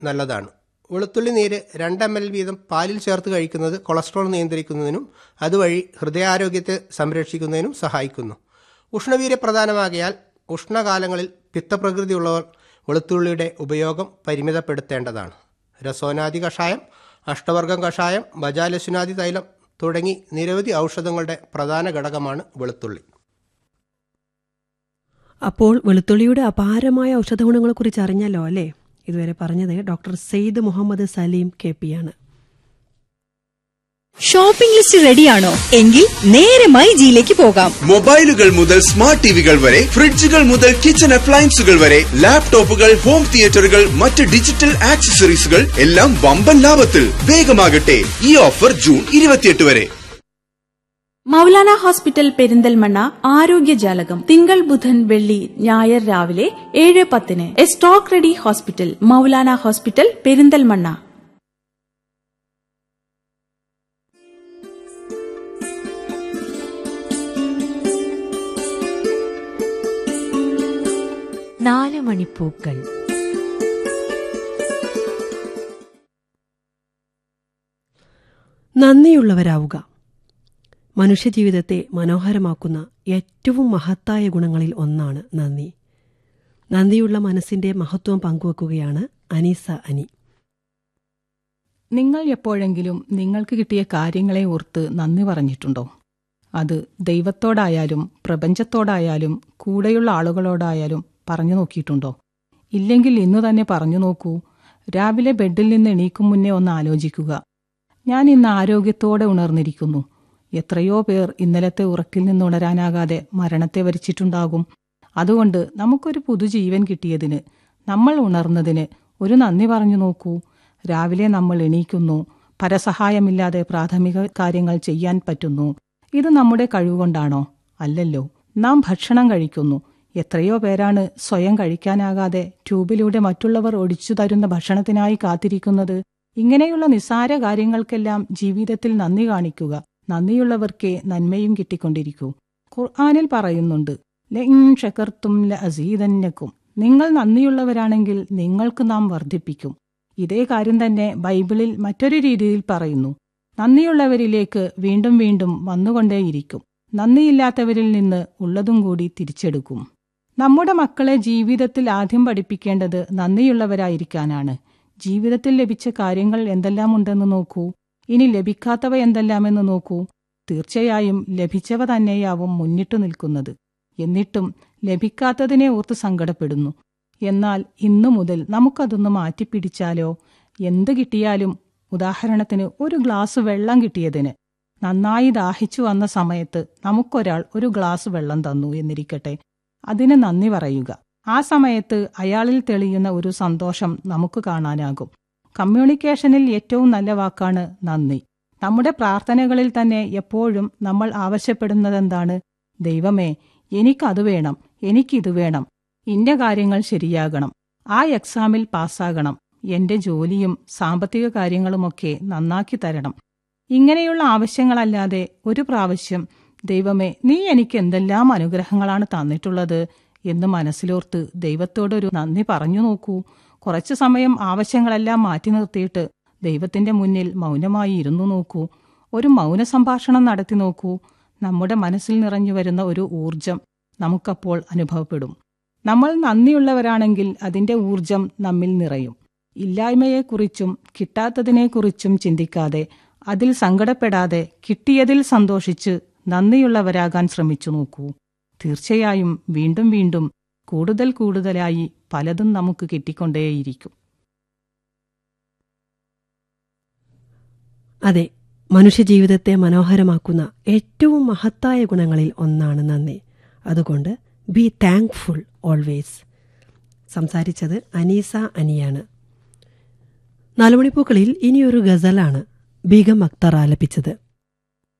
നല്ലതാണ് വെളുത്തുള്ളി നീര് രണ്ട് എം എൽ വീതം പാലിൽ ചേർത്ത് കഴിക്കുന്നത് കൊളസ്ട്രോൾ നിയന്ത്രിക്കുന്നതിനും അതുവഴി ഹൃദയാരോഗ്യത്തെ സംരക്ഷിക്കുന്നതിനും സഹായിക്കുന്നു ഉഷ്ണവീര്യ പ്രധാനമാകിയാൽ ഉഷ്ണകാലങ്ങളിൽ പിത്തപ്രകൃതിയുള്ളവർ വെളുത്തുള്ളിയുടെ ഉപയോഗം പരിമിതപ്പെടുത്തേണ്ടതാണ് രസോനാദി കഷായം അഷ്ടവർഗം കഷായം ബജാലസുനാദി തൈലം തുടങ്ങി നിരവധി ഔഷധങ്ങളുടെ പ്രധാന ഘടകമാണ് വെളുത്തുള്ളി അപ്പോൾ വെളുത്തുള്ളിയുടെ അപാരമായ ഔഷധ ഗുണങ്ങളെക്കുറിച്ച് അറിഞ്ഞല്ലോ അല്ലേ ഇതുവരെ പറഞ്ഞത് doctor Syed Muhammad Saleem K P ആണ് ഷോപ്പിംഗ് ലിസ്റ്റ് റെഡിയാണോ എങ്കിൽ നേരെ മൈ ജിയിലേക്ക് പോകാം മൊബൈലുകൾ മുതൽ സ്മാർട്ട് ടിവികൾ വരെ ഫ്രിഡ്ജുകൾ മുതൽ കിച്ചൺ അപ്ലയൻസുകൾ വരെ ലാപ്ടോപ്പുകൾ ഹോം തിയേറ്ററുകൾ മറ്റ് ഡിജിറ്റൽ ആക്സസറീസുകൾ എല്ലാം വമ്പൻ ലാഭത്തിൽ വേഗമാകട്ടെ ഈ ഓഫർ ജൂൺ ഇരുപത്തിയെട്ട് വരെ മൗലാന ഹോസ്പിറ്റൽ പെരിന്തൽമണ്ണ ആരോഗ്യജാലകം തിങ്കൾ ബുധൻ വെള്ളി ഞായർ രാവിലെ ഏഴ് പത്തിന് A stock ready hospital Moulana hospital Perinthalmanna നാല് മണിപ്പൂക്കൾ നന്ദിയുള്ളവരാവുക മനുഷ്യജീവിതത്തെ മനോഹരമാക്കുന്ന ഏറ്റവും മഹത്തായ ഗുണങ്ങളിൽ ഒന്നാണ് നന്ദി നന്ദിയുള്ള മനസ്സിന്റെ മഹത്വം പങ്കുവെക്കുകയാണ് അനീസ അനി നിങ്ങൾ എപ്പോഴെങ്കിലും നിങ്ങൾക്ക് കിട്ടിയ കാര്യങ്ങളെ ഓർത്ത് നന്ദി പറഞ്ഞിട്ടുണ്ടോ അത് ദൈവത്തോടായാലും പ്രപഞ്ചത്തോടായാലും കൂടെയുള്ള ആളുകളോടായാലും പറഞ്ഞു നോക്കിയിട്ടുണ്ടോ ഇല്ലെങ്കിൽ ഇന്നു തന്നെ പറഞ്ഞു നോക്കൂ രാവിലെ ബെഡിൽ നിന്ന് എണീക്കും മുന്നേ ഒന്ന് ആലോചിക്കുക ഞാൻ ഇന്ന് ആരോഗ്യത്തോടെ ഉണർന്നിരിക്കുന്നു എത്രയോ പേർ ഇന്നലത്തെ ഉറക്കിൽ നിന്ന് ഉണരാനാകാതെ മരണത്തെ വരിച്ചിട്ടുണ്ടാകും അതുകൊണ്ട് നമുക്കൊരു പുതുജീവൻ കിട്ടിയതിന് നമ്മൾ ഉണർന്നതിന് ഒരു നന്ദി പറഞ്ഞു നോക്കൂ രാവിലെ നമ്മൾ എണീക്കുന്നു പരസഹായമില്ലാതെ പ്രാഥമിക കാര്യങ്ങൾ ചെയ്യാൻ പറ്റുന്നു ഇത് നമ്മുടെ കഴിവുകൊണ്ടാണോ അല്ലല്ലോ നാം ഭക്ഷണം കഴിക്കുന്നു എത്രയോ പേരാണ് സ്വയം കഴിക്കാനാകാതെ ട്യൂബിലൂടെ മറ്റുള്ളവർ ഒടിച്ചു തരുന്ന ഭക്ഷണത്തിനായി കാത്തിരിക്കുന്നത് ഇങ്ങനെയുള്ള നിസ്സാര കാര്യങ്ങൾക്കെല്ലാം ജീവിതത്തിൽ നന്ദി കാണിക്കുക നന്ദിയുള്ളവർക്കേ നന്മയും കിട്ടിക്കൊണ്ടിരിക്കൂ ഖുർആാനിൽ പറയുന്നുണ്ട് ലഇൻ ഷക്കർത്തും ല അസീതന്നക്കും നിങ്ങൾ നന്ദിയുള്ളവരാണെങ്കിൽ നിങ്ങൾക്ക് നാം വർദ്ധിപ്പിക്കും ഇതേ കാര്യം തന്നെ ബൈബിളിൽ മറ്റൊരു രീതിയിൽ പറയുന്നു നന്ദിയുള്ളവരിലേക്ക് വീണ്ടും വീണ്ടും വന്നുകൊണ്ടേയിരിക്കും നന്ദിയില്ലാത്തവരിൽ നിന്ന് ഉള്ളതും കൂടി തിരിച്ചെടുക്കും നമ്മുടെ മക്കളെ ജീവിതത്തിൽ ആദ്യം പഠിപ്പിക്കേണ്ടത് നന്ദിയുള്ളവരായിരിക്കാനാണ് ജീവിതത്തിൽ ലഭിച്ച കാര്യങ്ങൾ എന്തെല്ലാം ഉണ്ടെന്ന് നോക്കൂ ഇനി ലഭിക്കാത്തവ എന്തെല്ലാമെന്ന് നോക്കൂ തീർച്ചയായും ലഭിച്ചവ തന്നെയാവും മുന്നിട്ടു നിൽക്കുന്നത് എന്നിട്ടും ലഭിക്കാത്തതിനെ ഓർത്ത് സങ്കടപ്പെടുന്നു എന്നാൽ ഇന്നു മുതൽ നമുക്കതൊന്ന് മാറ്റിപ്പിടിച്ചാലോ എന്ത് കിട്ടിയാലും ഉദാഹരണത്തിന് ഒരു ഗ്ലാസ് വെള്ളം കിട്ടിയതിന് നന്നായി ദാഹിച്ചു വന്ന സമയത്ത് നമുക്കൊരാൾ ഒരു ഗ്ലാസ് വെള്ളം തന്നു എന്നിരിക്കട്ടെ അതിന് നന്ദി പറയുക ആ സമയത്ത് അയാളിൽ തെളിയുന്ന ഒരു സന്തോഷം നമുക്ക് കാണാനാകും കമ്മ്യൂണിക്കേഷനിൽ ഏറ്റവും നല്ല വാക്കാണ് നന്ദി നമ്മുടെ പ്രാർത്ഥനകളിൽ തന്നെ എപ്പോഴും നമ്മൾ ആവശ്യപ്പെടുന്നതെന്താണ് ദൈവമേ എനിക്കത് വേണം എനിക്കിത് വേണം ഇന്ന കാര്യങ്ങൾ ശരിയാകണം ആ എക്സാമിൽ പാസ്സാകണം എന്റെ ജോലിയും സാമ്പത്തിക കാര്യങ്ങളുമൊക്കെ നന്നാക്കി തരണം ഇങ്ങനെയുള്ള ആവശ്യങ്ങളല്ലാതെ ഒരു പ്രാവശ്യം ദൈവമേ നീ എനിക്ക് എന്തെല്ലാം അനുഗ്രഹങ്ങളാണ് തന്നിട്ടുള്ളത് എന്ന് മനസ്സിലോർത്ത് ദൈവത്തോടൊരു നന്ദി പറഞ്ഞു നോക്കൂ കുറച്ചു സമയം ആവശ്യങ്ങളെല്ലാം മാറ്റി നിർത്തിയിട്ട് ദൈവത്തിന്റെ മുന്നിൽ മൗനമായി ഇരുന്നു നോക്കൂ ഒരു മൗന സംഭാഷണം നടത്തി നോക്കൂ നമ്മുടെ മനസ്സിൽ നിറഞ്ഞു വരുന്ന ഒരു ഊർജം നമുക്കപ്പോൾ അനുഭവപ്പെടും നമ്മൾ നന്ദിയുള്ളവരാണെങ്കിൽ അതിന്റെ ഊർജം നമ്മിൽ നിറയും ഇല്ലായ്മയെക്കുറിച്ചും കിട്ടാത്തതിനെക്കുറിച്ചും ചിന്തിക്കാതെ അതിൽ സങ്കടപ്പെടാതെ കിട്ടിയതിൽ സന്തോഷിച്ച് നന്ദിയുള്ളവരാകാൻ ശ്രമിച്ചു നോക്കൂ തീർച്ചയായും വീണ്ടും വീണ്ടും കൂടുതൽ കൂടുതലായി പലതും നമുക്ക് കിട്ടിക്കൊണ്ടേയിരിക്കും അതെ മനുഷ്യജീവിതത്തെ മനോഹരമാക്കുന്ന ഏറ്റവും മഹത്തായ ഗുണങ്ങളിൽ ഒന്നാണ് നന്ദി അതുകൊണ്ട് ബി താങ്ക്ഫുൾ ഓൾവേസ് സംസാരിച്ചത് അനീസ അനിയാണ് നാലുമണിപ്പൂക്കളിൽ ഇനിയൊരു ഗസലാണ് ബീഗം അക്തർ ആലപിച്ചത്